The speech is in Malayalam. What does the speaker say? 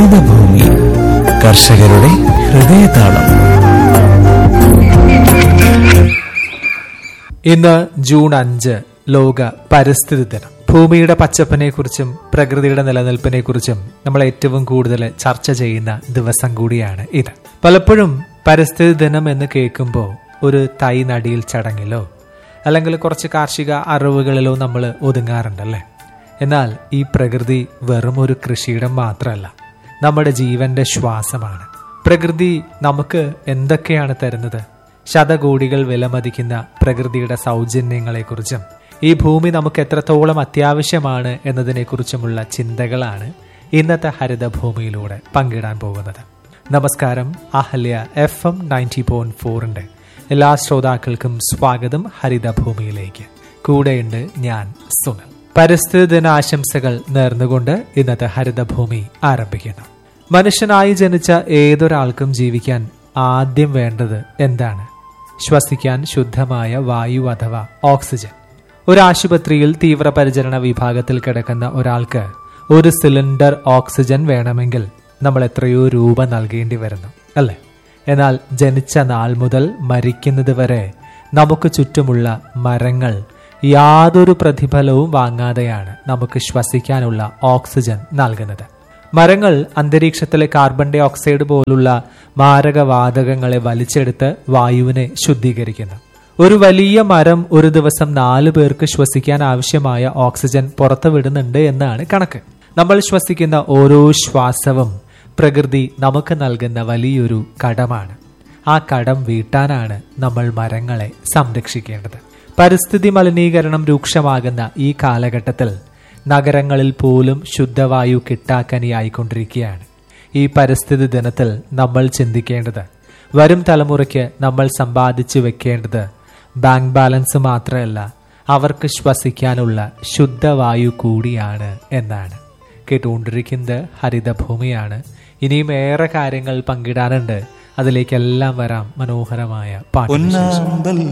ഹരിതഭൂമി കർഷകരുടെ ഹൃദയതാളം ഇന്ന് ജൂൺ അഞ്ച് ലോക പരിസ്ഥിതി ദിനം ഭൂമിയുടെ പച്ചപ്പിനെ കുറിച്ചും പ്രകൃതിയുടെ നിലനിൽപ്പിനെ കുറിച്ചും നമ്മൾ ഏറ്റവും കൂടുതൽ ചർച്ച ചെയ്യുന്ന ദിവസം കൂടിയാണ് ഇത് പലപ്പോഴും പരിസ്ഥിതി ദിനം എന്ന് കേൾക്കുമ്പോൾ ഒരു തൈ നടിയിൽ ചടങ്ങിലോ അല്ലെങ്കിൽ കുറച്ച് കാർഷിക അറിവുകളിലോ നമ്മൾ ഒതുങ്ങാറുണ്ടല്ലേ എന്നാൽ ഈ പ്രകൃതി വെറും ഒരു കൃഷിയിടം മാത്രമല്ല നമ്മുടെ ജീവന്റെ ശ്വാസമാണ് പ്രകൃതി നമുക്ക് എന്തൊക്കെയാണ് തരുന്നത് ശതകോടികൾ വിലമതിക്കുന്ന പ്രകൃതിയുടെ സൗജന്യങ്ങളെക്കുറിച്ചും ഈ ഭൂമി നമുക്ക് എത്രത്തോളം അത്യാവശ്യമാണ് എന്നതിനെക്കുറിച്ചുമുള്ള ചിന്തകളാണ് ഇന്നത്തെ ഹരിതഭൂമിയിലൂടെ പങ്കിടാൻ പോകുന്നത് നമസ്കാരം Ahalya F M ninety point ഫോറിന്റെ എല്ലാ ശ്രോതാക്കൾക്കും സ്വാഗതം ഹരിതഭൂമിയിലേക്ക് കൂടെയുണ്ട് ഞാൻ സുനൽ പരിസ്ഥിതി ദിന ആശംസകൾ നേർന്നുകൊണ്ട് ഇന്നത്തെ ഹരിതഭൂമി ആരംഭിക്കുന്നു മനുഷ്യനായി ജനിച്ച ഏതൊരാൾക്കും ജീവിക്കാൻ ആദ്യം വേണ്ടത് എന്താണ് ശ്വസിക്കാൻ ശുദ്ധമായ വായു അഥവാ ഓക്സിജൻ ഒരു ആശുപത്രിയിൽ തീവ്രപരിചരണ വിഭാഗത്തിൽ കിടക്കുന്ന ഒരാൾക്ക് ഒരു സിലിണ്ടർ ഓക്സിജൻ വേണമെങ്കിൽ നമ്മൾ എത്രയോ രൂപ നൽകേണ്ടി വരുന്നു അല്ലേ എന്നാൽ ജനിച്ച നാൾ മുതൽ മരിക്കുന്നത് വരെ നമുക്ക് ചുറ്റുമുള്ള മരങ്ങൾ യാതൊരു പ്രതിഫലവും വാങ്ങാതെയാണ് നമുക്ക് ശ്വസിക്കാനുള്ള ഓക്സിജൻ നൽകുന്നത് മരങ്ങൾ അന്തരീക്ഷത്തിലെ കാർബൺ ഡൈ ഓക്സൈഡ് പോലുള്ള മാരകവാതകങ്ങളെ വലിച്ചെടുത്ത് വായുവിനെ ശുദ്ധീകരിക്കുന്നു ഒരു വലിയ മരം ഒരു ദിവസം നാല് പേർക്ക് ശ്വസിക്കാൻ ആവശ്യമായ ഓക്സിജൻ പുറത്തുവിടുന്നുണ്ട് എന്നാണ് കണക്ക് നമ്മൾ ശ്വസിക്കുന്ന ഓരോ ശ്വാസവും പ്രകൃതി നമുക്ക് നൽകുന്ന വലിയൊരു കടമാണ് ആ കടം വീട്ടാനാണ് നമ്മൾ മരങ്ങളെ സംരക്ഷിക്കേണ്ടത് പരിസ്ഥിതി മലിനീകരണം രൂക്ഷമാകുന്ന ഈ കാലഘട്ടത്തിൽ നഗരങ്ങളിൽ പോലും ശുദ്ധവായു കിട്ടാക്കനിയായിക്കൊണ്ടിരിക്കുകയാണ് ഈ പരിസ്ഥിതി ദിനത്തിൽ നമ്മൾ ചിന്തിക്കേണ്ടത് വരും തലമുറയ്ക്ക് നമ്മൾ സമ്പാദിച്ചു വെക്കേണ്ടത് ബാങ്ക് ബാലൻസ് മാത്രമല്ല അവർക്ക് ശ്വസിക്കാനുള്ള ശുദ്ധവായു കൂടിയാണ് എന്നാണ് കേട്ടുകൊണ്ടിരിക്കുന്നത് ഹരിതഭൂമിയാണ് ഇനിയും ഏറെ കാര്യങ്ങൾ പങ്കിടാനുണ്ട് അതിലേക്കെല്ലാം വരാം മനോഹരമായ പാട്ട് പൊന്നാമ്പൽ